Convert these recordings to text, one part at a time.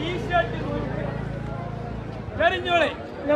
T shirt തെരഞ്ഞോളെ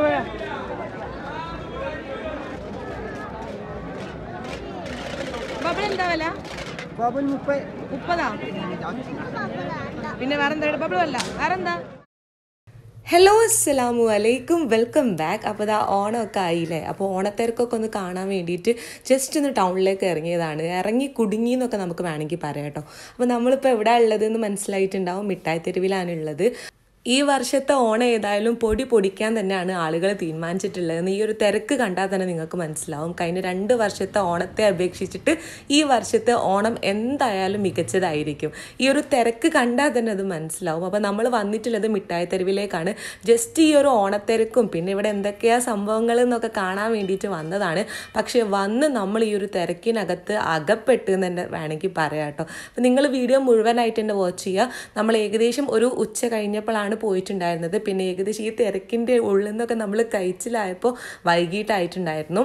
bubble എന്താ വില bubble മുപ്പത് മുപ്പതാ പിന്നെ വേറെന്താ ബബിൾ അല്ല വേറെന്താ ഹലോ അസ്സലാമു അലൈക്കും വെൽക്കം ബാക്ക് അപ്പോൾ ഇതാ ഓണമൊക്കെ ആയില്ലേ അപ്പോൾ ഓണത്തിരക്കൊക്കെ ഒന്ന് കാണാൻ വേണ്ടിയിട്ട് ജസ്റ്റ് ഒന്ന് ടൗണിലേക്ക് ഇറങ്ങിയതാണ് ഇറങ്ങി കുടുങ്ങി എന്നൊക്കെ നമുക്ക് വേണമെങ്കിൽ പറയാം കേട്ടോ അപ്പോൾ നമ്മളിപ്പോൾ എവിടെ ഉള്ളതെന്ന് മനസ്സിലായിട്ടുണ്ടാവും മിഠായി തെരുവിലാണ് ഉള്ളത് ഈ വർഷത്തെ ഓണം ഏതായാലും പൊടി പൊടിക്കാൻ തന്നെയാണ് ആളുകൾ തീരുമാനിച്ചിട്ടുള്ളത് ഈ ഒരു തിരക്ക് കണ്ടാൽ തന്നെ നിങ്ങൾക്ക് മനസ്സിലാവും കഴിഞ്ഞ രണ്ട് വർഷത്തെ ഓണത്തെ അപേക്ഷിച്ചിട്ട് ഈ വർഷത്തെ ഓണം എന്തായാലും മികച്ചതായിരിക്കും ഈ ഒരു തിരക്ക് കണ്ടാൽ തന്നെ അത് മനസ്സിലാവും അപ്പോൾ നമ്മൾ വന്നിട്ടുള്ളത് മിഠായി തെരുവിലേക്കാണ് ജസ്റ്റ് ഈ ഒരു ഓണത്തിരക്കും പിന്നെ ഇവിടെ എന്തൊക്കെയാ സംഭവങ്ങൾ എന്നൊക്കെ കാണാൻ വേണ്ടിയിട്ട് വന്നതാണ് പക്ഷേ വന്ന് നമ്മൾ ഈ ഒരു തിരക്കിനകത്ത് അകപ്പെട്ട് എന്ന് തന്നെ വേണമെങ്കിൽ പറയാം കേട്ടോ അപ്പോൾ നിങ്ങൾ വീഡിയോ മുഴുവനായിട്ട് തന്നെ വാച്ച് ചെയ്യുക നമ്മൾ ഏകദേശം ഒരു ഉച്ച കഴിഞ്ഞപ്പോഴാണ് പോയിട്ടുണ്ടായിരുന്നത് പിന്നെ ഏകദേശം ഈ തിരക്കിൻ്റെ ഉള്ളിൽ നിന്നൊക്കെ നമ്മൾ കഴിച്ചിലായപ്പോൾ വൈകിട്ടായിട്ടുണ്ടായിരുന്നു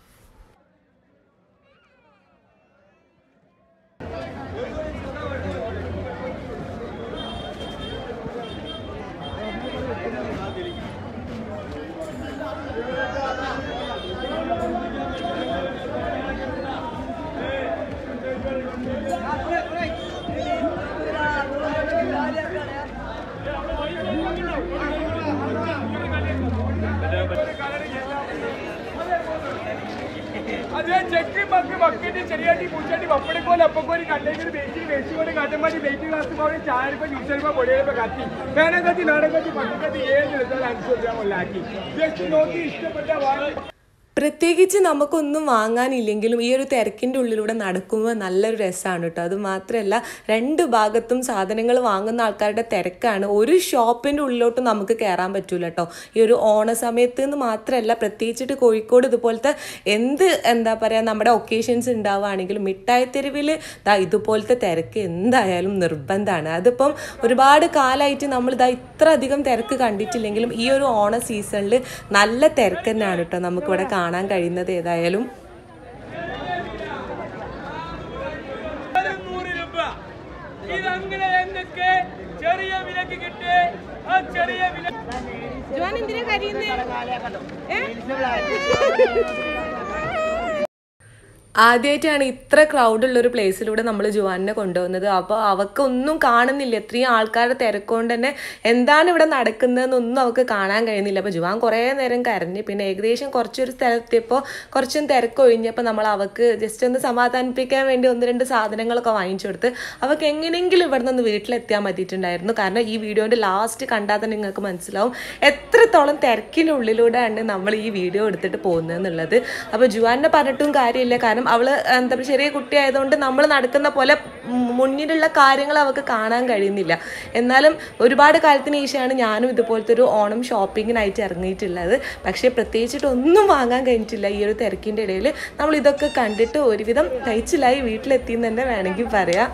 അതെ ചെക്ക് മക്ക് ബക്കറ്റ് ചെറിയാട്ടി പൂച്ചാട്ടി പപ്പടക്കോല് അപ്പക്കോല് കണ്ടെങ്കിൽ വെയിറ്റ് വെച്ചുകൊണ്ട് കാറ്റന്മാരി വെയിറ്റ് ക്ലാസ് പോലെ ചായ രൂപ ജ്യൂസ് രൂപ പൊടിയപ്പോ കത്തി വേണം കത്തി നാടൻ കത്തി പണ്ടക്കത്തി ഏഴ് എടുത്താൽ അഞ്ച് രൂപ കൊല്ലാക്കി ജസ്റ്റ് നോക്കി ഇഷ്ടപ്പെട്ട വാങ്ങി പ്രത്യേകിച്ച് നമുക്കൊന്നും വാങ്ങാനില്ലെങ്കിലും ഈ ഒരു തിരക്കിൻ്റെ ഉള്ളിലൂടെ നടക്കുമ്പോൾ നല്ലൊരു രസമാണ് കേട്ടോ അത് മാത്രമല്ല രണ്ട് ഭാഗത്തും സാധനങ്ങൾ വാങ്ങുന്ന ആൾക്കാരുടെ തിരക്കാണ് ഒരു ഷോപ്പിൻ്റെ ഉള്ളിലോട്ട് നമുക്ക് കയറാൻ പറ്റൂല കേട്ടോ ഈ ഒരു ഓണ സമയത്ത് എന്ന് മാത്രമല്ല പ്രത്യേകിച്ചിട്ട് കോഴിക്കോട് ഇതുപോലത്തെ എന്ത് എന്താ പറയുക നമ്മുടെ ഒക്കേഷൻസ് ഉണ്ടാവുകയാണെങ്കിലും മിഠായി തെരുവിൽ ദാ ഇതുപോലത്തെ തിരക്ക് എന്തായാലും നിർബന്ധമാണ് അതിപ്പം ഒരുപാട് കാലമായിട്ട് നമ്മൾ ഇതാ ഇത്ര അധികം തിരക്ക് കണ്ടിട്ടില്ലെങ്കിലും ഈ ഒരു ഓണ സീസണിൽ നല്ല തിരക്ക് തന്നെയാണ് കേട്ടോ നമുക്കിവിടെ കാണാൻ കഴിയുന്നത് ഏതായാലും നൂറ് രൂപ ഇതങ്ങനെ എന്തൊക്കെ ചെറിയ വിലക്ക് കിട്ടേ ആ ചെറിയ വില ജോൻ എന്തിനാ കരിയുന്നേ ഏ? ആദ്യമായിട്ടാണ് ഇത്ര ക്രൗഡുള്ള ഒരു പ്ലേസിലൂടെ നമ്മൾ ജുവാനെ കൊണ്ടുവന്നത് അപ്പോൾ അവൾക്കൊന്നും കാണുന്നില്ല ഇത്രയും ആൾക്കാരുടെ തിരക്കൊണ്ട് തന്നെ എന്താണ് ഇവിടെ നടക്കുന്നതെന്നൊന്നും അവൾക്ക് കാണാൻ കഴിയുന്നില്ല അപ്പോൾ ജുവാൻ കുറേ നേരം കരഞ്ഞ് പിന്നെ ഏകദേശം കുറച്ചൊരു സ്ഥലത്തെപ്പോൾ കുറച്ചും തിരക്ക് ഒഴിഞ്ഞപ്പോൾ നമ്മൾ അവൾക്ക് ജസ്റ്റ് ഒന്ന് സമാധാനിപ്പിക്കാൻ വേണ്ടി ഒന്ന് രണ്ട് സാധനങ്ങളൊക്കെ വാങ്ങിച്ചു കൊടുത്ത് അവൾക്ക് എങ്ങനെയെങ്കിലും ഇവിടെ നിന്ന് വീട്ടിലെത്തിയാൽ മതിയിട്ടുണ്ടായിരുന്നു കാരണം ഈ വീഡിയോൻ്റെ ലാസ്റ്റ് കണ്ടാൽ തന്നെ നിങ്ങൾക്ക് മനസ്സിലാവും എത്രത്തോളം തിരക്കിനുള്ളിലൂടെയാണ് നമ്മൾ ഈ വീഡിയോ എടുത്തിട്ട് പോകുന്നതെന്നുള്ളത് അപ്പോൾ ജുവാനെ പറഞ്ഞിട്ടും കാര്യമില്ല കാരണം അവൾ എന്താ പറയുക ചെറിയ കുട്ടിയായതുകൊണ്ട് നമ്മൾ നടക്കുന്ന പോലെ മു- മുന്നിലുള്ള കാര്യങ്ങൾ അവൾക്ക് കാണാൻ കഴിയുന്നില്ല എന്നാലും ഒരുപാട് കാലത്തിന് ശേഷമാണ് ഞാനും ഇതുപോലത്തെ ഒരു ഓണം ഷോപ്പിങ്ങിനായിട്ട് ഇറങ്ങിയിട്ടുള്ളത് പക്ഷേ പ്രത്യേകിച്ചിട്ട് ഒന്നും വാങ്ങാൻ കഴിഞ്ഞിട്ടില്ല ഈ ഒരു തിരക്കിൻ്റെ ഇടയിൽ നമ്മൾ ഇതൊക്കെ കണ്ടിട്ട് ഒരുവിധം കഴിച്ചിലായി വീട്ടിലെത്തി എന്ന് തന്നെ വേണമെങ്കിൽ പറയാം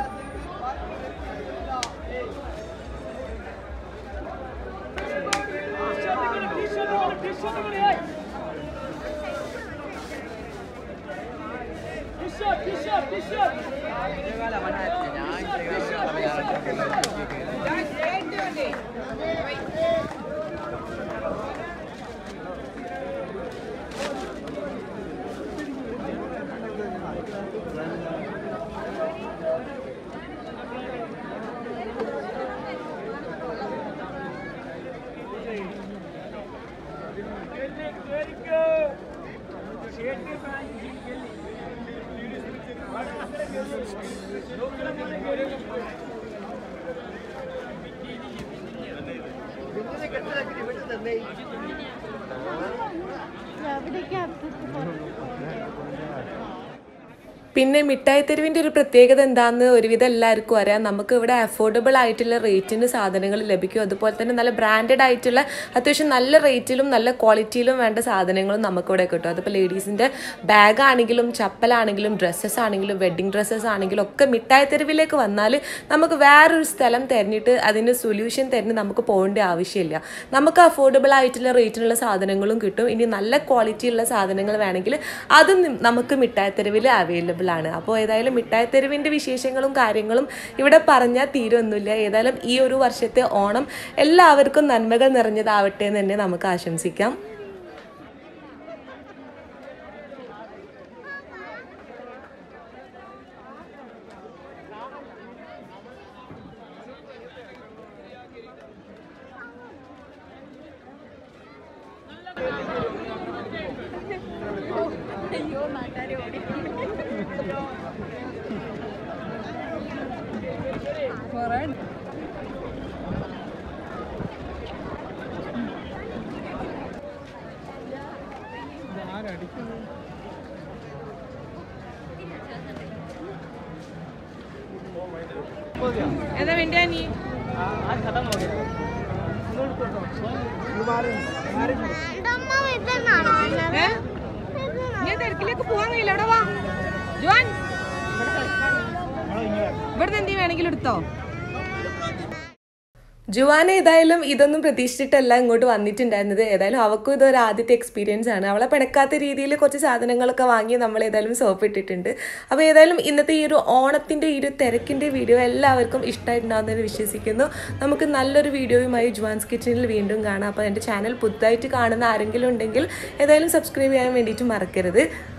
പിന്നെ മിഠായി തെരുവിൻ്റെ ഒരു പ്രത്യേകത എന്താണെന്ന് ഒരുവിധം എല്ലാവർക്കും അറിയാം നമുക്ക് ഇവിടെ അഫോർഡബിൾ ആയിട്ടുള്ള റേറ്റിന് സാധനങ്ങൾ ലഭിക്കും അതുപോലെ തന്നെ നല്ല ബ്രാൻഡഡ് ആയിട്ടുള്ള അത്യാവശ്യം നല്ല റേറ്റിലും നല്ല ക്വാളിറ്റിയിലും വേണ്ട സാധനങ്ങളും നമുക്കിവിടെ കിട്ടും അതിപ്പോൾ ലേഡീസിൻ്റെ ബാഗ് ആണെങ്കിലും ചപ്പലാണെങ്കിലും ഡ്രസ്സസ് ആണെങ്കിലും വെഡ്ഡിങ് ഡ്രസ്സസ് ആണെങ്കിലും ഒക്കെ മിഠായി തെരുവിലേക്ക് വന്നാൽ നമുക്ക് വേറൊരു സ്ഥലം തിരഞ്ഞിട്ട് അതിന് സൊല്യൂഷൻ തിരഞ്ഞ് നമുക്ക് പോകേണ്ട ആവശ്യമില്ല നമുക്ക് അഫോർഡബിൾ ആയിട്ടുള്ള റേറ്റിനുള്ള സാധനങ്ങളും കിട്ടും ഇനി നല്ല ക്വാളിറ്റിയുള്ള സാധനങ്ങൾ വേണമെങ്കിൽ അതും നി- നമുക്ക് മിഠായി തെരുവിൽ അവൈലബിൾ അവൈലബിൾ ആണ് അപ്പോൾ ഏതായാലും മിഠായിത്തെരുവിൻ്റെ വിശേഷങ്ങളും കാര്യങ്ങളും ഇവിടെ പറഞ്ഞാൽ തീരൊന്നുമില്ല ഏതായാലും ഈ ഒരു വർഷത്തെ ഓണം എല്ലാവർക്കും നന്മകൾ നിറഞ്ഞതാവട്ടെ എന്ന് തന്നെ നമുക്ക് ആശംസിക്കാം ഏതാ വേണ്ടിയാ നീ ഏ? നീ തിരക്കിലേക്ക് പോവാൻ കഴിയില്ല അവിടെ വാ ജോൻ ഇവിടുന്ന് എന്തെങ്കിലും വേണമെങ്കിലും എടുത്തോ ജുവാന ഏതായാലും ഇതൊന്നും പ്രതീക്ഷിച്ചിട്ടല്ല ഇങ്ങോട്ട് വന്നിട്ടുണ്ടായിരുന്നത് ഏതായാലും അവൾക്കും ഇതൊരു ആദ്യത്തെ എക്സ്പീരിയൻസ് ആണ് അവളെ പിണക്കാത്ത രീതിയിൽ കുറച്ച് സാധനങ്ങളൊക്കെ വാങ്ങി നമ്മൾ ഏതായാലും സോപ്പ് ഇട്ടിട്ടുണ്ട് അപ്പോൾ ഏതായാലും ഇന്നത്തെ ഈ ഒരു ഓണത്തിൻ്റെ ഈ ഒരു തിരക്കിൻ്റെ വീഡിയോ എല്ലാവർക്കും ഇഷ്ടമായിട്ടുണ്ടാകുന്നതെന്ന് വിശ്വസിക്കുന്നു നമുക്ക് നല്ലൊരു വീഡിയോയുമായി ജുവാൻസ് കിച്ചണിൽ വീണ്ടും കാണാം അപ്പോൾ എൻ്റെ ചാനൽ പുതുതായിട്ട് കാണുന്ന ആരെങ്കിലും ഉണ്ടെങ്കിൽ ഏതായാലും സബ്സ്ക്രൈബ് ചെയ്യാൻ വേണ്ടിയിട്ട് മറക്കരുത്